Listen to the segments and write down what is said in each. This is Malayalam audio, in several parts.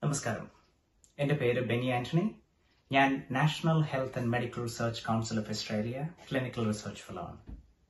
നമസ്കാരം എൻ്റെ പേര് ബെനി ആന്റണി ഞാൻ National Health and Medical Research Council of Australia clinical research fellow ആണ്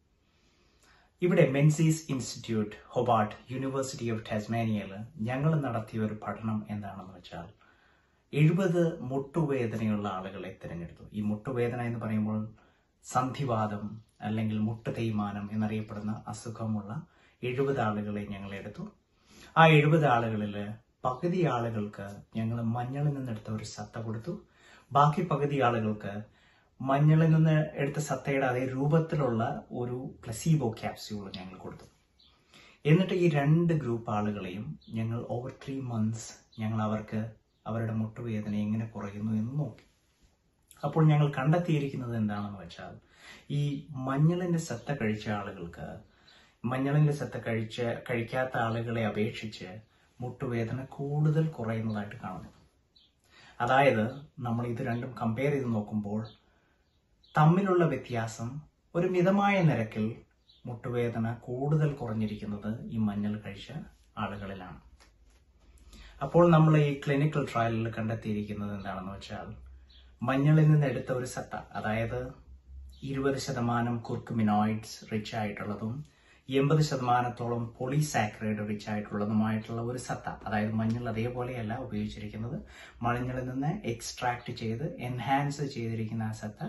ഇവിടെ Menzies Institute Hobart University of ടാസ്മാനിയയിൽ ഞങ്ങൾ നടത്തിയ ഒരു പഠനം എന്താണെന്ന് വെച്ചാൽ എഴുപത് മുട്ടുവേദനയുള്ള ആളുകളെ തിരഞ്ഞെടുത്തു ഈ മുട്ടുവേദന എന്ന് പറയുമ്പോൾ സന്ധിവാദം അല്ലെങ്കിൽ മുട്ട് തേയ്മാനം എന്നറിയപ്പെടുന്ന അസുഖമുള്ള എഴുപത് ആളുകളെ ഞങ്ങൾ എടുത്തു ആ എഴുപത് ആളുകളിൽ പകുതി ആളുകൾക്ക് ഞങ്ങൾ മഞ്ഞളിൽ നിന്നെടുത്ത ഒരു സത്ത കൊടുത്തു ബാക്കി പകുതി ആളുകൾക്ക് മഞ്ഞളിൽ നിന്ന് എടുത്ത സത്തയുടെ അതേ രൂപത്തിലുള്ള ഒരു പ്ലസീബോ ക്യാപ്സ്യൂൾ ഞങ്ങൾ കൊടുത്തു എന്നിട്ട് ഈ രണ്ട് ഗ്രൂപ്പ് ആളുകളെയും ഞങ്ങൾ ഓവർ ത്രീ മന്ത്സ് ഞങ്ങൾ അവർക്ക് അവരുടെ മുട്ടുവേദന എങ്ങനെ കുറയുന്നു എന്ന് നോക്കി അപ്പോൾ ഞങ്ങൾ കണ്ടെത്തിയിരിക്കുന്നത് എന്താണെന്ന് വെച്ചാൽ ഈ മഞ്ഞളിന്റെ സത്ത കഴിച്ച ആളുകൾക്ക് മഞ്ഞളിന്റെ സത്ത കഴിച്ച കഴിക്കാത്ത ആളുകളെ അപേക്ഷിച്ച് മുട്ടുവേദന കൂടുതൽ കുറയുന്നതായിട്ട് കാണുന്നു അതായത് നമ്മൾ ഇത് രണ്ടും കമ്പയർ ചെയ്ത് നോക്കുമ്പോൾ തമ്മിലുള്ള വ്യത്യാസം ഒരു മിതമായ നിരക്കിൽ മുട്ടുവേദന കൂടുതൽ കുറഞ്ഞിരിക്കുന്നത് ഈ മഞ്ഞൾ കഴിച്ച ആളുകളിലാണ് അപ്പോൾ നമ്മൾ ഈ ക്ലിനിക്കൽ ട്രയലിൽ കണ്ടെത്തിയിരിക്കുന്നത് എന്താണെന്ന് വെച്ചാൽ മഞ്ഞളിൽ നിന്ന് എടുത്ത ഒരു സത്ത അതായത് ഇരുപത് ശതമാനം കുർക്കുമിനോയിഡ്സ് റിച്ച് ആയിട്ടുള്ളതും എൺപത് ശതമാനത്തോളം പോളിസാക്രൈഡ് റിച്ച് ആയിട്ടുള്ളതുമായിട്ടുള്ള ഒരു സത്ത അതായത് മഞ്ഞൾ അതേപോലെയല്ല ഉപയോഗിച്ചിരിക്കുന്നത് മഞ്ഞളിൽ നിന്ന് എക്സ്ട്രാക്ട് ചെയ്ത് എൻഹാൻസ് ചെയ്തിരിക്കുന്ന ആ സത്ത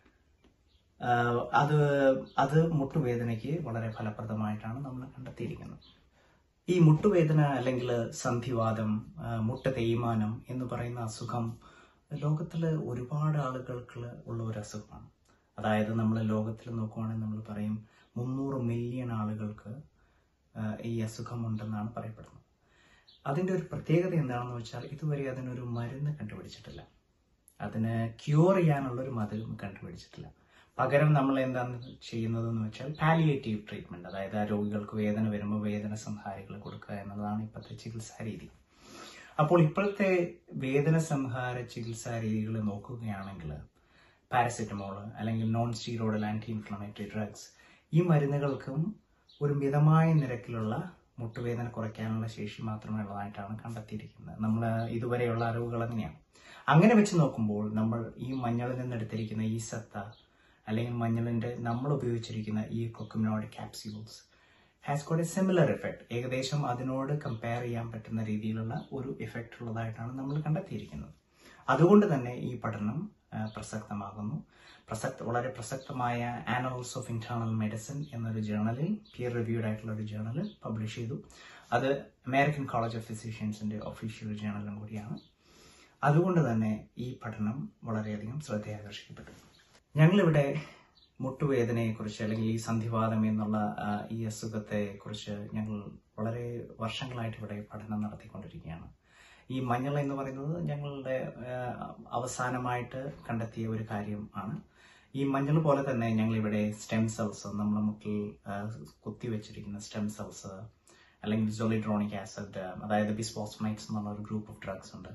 ആഹ് അത് അത് മുട്ടുവേദനയ്ക്ക് വളരെ ഫലപ്രദമായിട്ടാണ് നമ്മൾ കണ്ടെത്തിയിരിക്കുന്നത് ഈ മുട്ടുവേദന അല്ലെങ്കിൽ സന്ധിവാദം ആഹ് മുട്ട് തേയ്മാനം എന്ന് പറയുന്ന അസുഖം ലോകത്തിൽ ഒരുപാട് ആളുകൾക്ക് ഉള്ള ഒരു അസുഖമാണ് അതായത് നമ്മൾ ലോകത്തിൽ നോക്കുവാണെങ്കിൽ നമ്മൾ പറയും മുന്നൂറ് മില്യൺ ആളുകൾക്ക് ആഹ് ഈ അസുഖമുണ്ടെന്നാണ് പറയപ്പെടുന്നത് അതിൻ്റെ ഒരു പ്രത്യേകത എന്താണെന്ന് വെച്ചാൽ ഇതുവരെ അതിനൊരു മരുന്ന് കണ്ടുപിടിച്ചിട്ടില്ല അതിന് ക്യൂർ ചെയ്യാനുള്ള ഒരു മരുന്ന് കണ്ടുപിടിച്ചിട്ടില്ല പകരം നമ്മൾ എന്താണ് ചെയ്യുന്നതെന്ന് വെച്ചാൽ പാലിയേറ്റീവ് ട്രീറ്റ്മെന്റ് അതായത് ആ രോഗികൾക്ക് വേദന വരുമ്പോൾ വേദന സംഹാരികൾ കൊടുക്കുക എന്നുള്ളതാണ് ഇപ്പോഴത്തെ ചികിത്സാ രീതി അപ്പോൾ ഇപ്പോഴത്തെ വേദന സംഹാര ചികിത്സാ രീതികൾ നോക്കുകയാണെങ്കിൽ പാരസെറ്റമോൾ അല്ലെങ്കിൽ non steroidal anti inflammatory drugs ഈ മരുന്നുകൾക്കും ഒരു മിതമായ നിരക്കിലുള്ള മുട്ടുവേദന കുറയ്ക്കാനുള്ള ശേഷി മാത്രമേ ഉള്ളതായിട്ടാണ് കണ്ടെത്തിയിരിക്കുന്നത് നമ്മൾ ഇതുവരെയുള്ള അറിവുകൾ അങ്ങനെയാണ് അങ്ങനെ വെച്ച് നോക്കുമ്പോൾ നമ്മൾ ഈ മഞ്ഞളിൽ നിന്നെടുത്തിരിക്കുന്ന ഈ സത്ത അല്ലെങ്കിൽ മഞ്ഞളിന്റെ നമ്മൾ ഉപയോഗിച്ചിരിക്കുന്ന ഈ curcuminoid capsules has got a similar effect ഏകദേശം അതിനോട് കമ്പയർ ചെയ്യാൻ പറ്റുന്ന രീതിയിലുള്ള ഒരു എഫക്റ്റ് ഉള്ളതായിട്ടാണ് നമ്മൾ കണ്ടെത്തിയിരിക്കുന്നത് അതുകൊണ്ട് തന്നെ ഈ പഠനം ആ, പ്രസക്തമാകുന്നു പ്രസക്ത വളരെ പ്രസക്തമായ ആനൽസ് ഓഫ് ഇന്റേണൽ മെഡിസിൻ എന്നൊരു ജേണലിൽ പിയർ റിവ്യൂഡ് ആയിട്ടുള്ള ഒരു ജേണലിൽ പബ്ലിഷ് ചെയ്തു അത് അമേരിക്കൻ കോളേജ് ഓഫ് ഫിസിഷ്യൻസിന്റെ ഒഫീഷ്യൽ ജേണലും കൂടിയാണ് അതുകൊണ്ട് തന്നെ ഈ പഠനം വളരെയധികം ശ്രദ്ധയാകർഷിക്കപ്പെട്ടു ഞങ്ങളിവിടെ മുട്ടുവേദനയെക്കുറിച്ച് അല്ലെങ്കിൽ ഈ സന്ധിവാദം എന്നുള്ള ആ, ഈ അസുഖത്തെ കുറിച്ച് ഞങ്ങൾ വളരെ വർഷങ്ങളായിട്ട് ഇവിടെ പഠനം നടത്തിക്കൊണ്ടിരിക്കുകയാണ് ഈ മഞ്ഞൾ എന്ന് പറയുന്നത് ഞങ്ങളുടെ ആ, അവസാനമായിട്ട് കണ്ടെത്തിയ ഒരു കാര്യം ആണ് ഈ മഞ്ഞൾ പോലെ തന്നെ ഞങ്ങൾ ഇവിടെ സ്റ്റെം സെൽസ് നമ്മുടെ മുട്ടിൽ ആ, കുത്തിവെച്ചിരിക്കുന്ന സ്റ്റെം സെൽസ് അല്ലെങ്കിൽ ജോളിഡ്രോണിക് ആസിഡ് അതായത് ബിസ്പോസ്മൈറ്റ്സ് എന്നുള്ള ഒരു ഗ്രൂപ്പ് ഓഫ് ഡ്രഗ്സ് ഉണ്ട്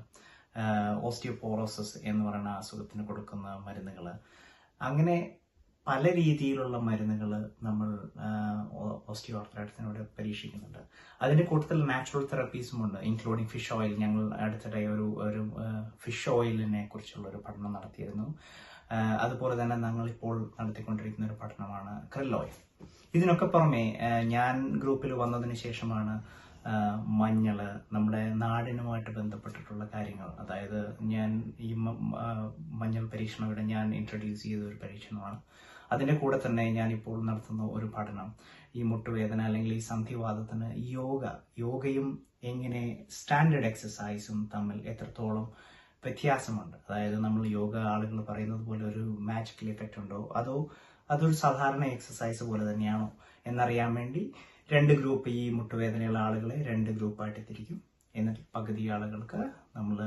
ഓസ്റ്റിയോപോറോസിസ് എന്ന് പറയുന്ന അസുഖത്തിന് കൊടുക്കുന്ന മരുന്നുകൾ അങ്ങനെ പല രീതിയിലുള്ള മരുന്നുകൾ നമ്മൾ ഓസ്റ്റിയോ ആർത്രൈറ്റിസിനോട് പരീക്ഷിക്കുന്നുണ്ട് അതിന്റെ കൂട്ടത്തിൽ നാച്ചുറൽ തെറപ്പീസും ഉണ്ട് ഇൻക്ലൂഡിങ് ഫിഷ് ഓയിൽ ഞങ്ങൾ അടുത്തിടെ ഒരു ഒരു ഫിഷ് ഓയിലിനെ കുറിച്ചുള്ള ഒരു പഠനം നടത്തിയിരുന്നു ആ, അതുപോലെ തന്നെ ഞങ്ങൾ ഇപ്പോൾ നടത്തിക്കൊണ്ടിരിക്കുന്ന ഒരു പഠനമാണ് ക്രിൽ ഓയിൽ ഇതിനൊക്കെ പുറമെ ആ, ഞാൻ ഗ്രൂപ്പിൽ വന്നതിന് ശേഷമാണ് ആ, മഞ്ഞള് നമ്മുടെ നാടിനുമായിട്ട് ബന്ധപ്പെട്ടിട്ടുള്ള കാര്യങ്ങൾ അതായത് ഞാൻ ഈ മ- മ- ആ, മഞ്ഞൾ പരീക്ഷണം ഇവിടെ ഞാൻ ഇൻട്രൊഡ്യൂസ് ചെയ്ത ഒരു പരീക്ഷണമാണ് അതിന്റെ കൂടെ തന്നെ ഞാൻ ഇപ്പോൾ നടത്തുന്ന ഒരു പഠനം ഈ മുട്ടുവേദന അല്ലെങ്കിൽ ഈ സന്ധിവാദത്തിന് യോഗ യോഗയും എങ്ങനെ സ്റ്റാൻഡേർഡ് എക്സസൈസും തമ്മിൽ എത്രത്തോളം വ്യത്യാസമുണ്ട് അതായത് നമ്മൾ യോഗ ആളുകൾ പറയുന്നത് പോലെ ഒരു മാജിക്കൽ എഫക്റ്റ് ഉണ്ടോ അതോ അതൊരു സാധാരണ എക്സസൈസ് പോലെ തന്നെയാണോ എന്നറിയാൻ വേണ്ടി രണ്ട് ഗ്രൂപ്പ് ഈ മുട്ടുവേദനയുള്ള ആളുകളെ രണ്ട് ഗ്രൂപ്പായിട്ട് തിരിക്കും എന്നിട്ട് പകുതി ആളുകൾക്ക് നമ്മൾ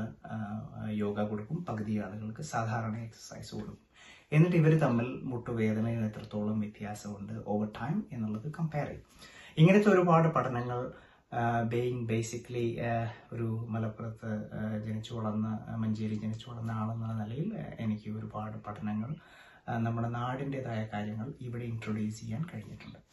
യോഗ കൊടുക്കും പകുതി ആളുകൾക്ക് സാധാരണ എക്സസൈസ് കൊടുക്കും എന്നിട്ട് ഇവർ തമ്മിൽ മുട്ടുവേദനയിൽ എത്രത്തോളം വ്യത്യാസമുണ്ട് ഓവർ ടൈം എന്നുള്ളത് കമ്പയർ ചെയ്യും ഇങ്ങനത്തെ ഒരുപാട് പഠനങ്ങൾ ബെയിങ് ബേസിക്കലി ഒരു മലപ്പുറത്ത് ആ, ജനിച്ചു വളർന്ന ആ, മഞ്ചേരി ജനിച്ചു വളർന്ന ആളെന്ന നിലയിൽ ആ, എനിക്ക് ഒരുപാട് പഠനങ്ങൾ ആ, നമ്മുടെ നാടിൻ്റെതായ കാര്യങ്ങൾ ഇവിടെ ഇൻട്രൊഡ്യൂസ് ചെയ്യാൻ കഴിഞ്ഞിട്ടുണ്ട്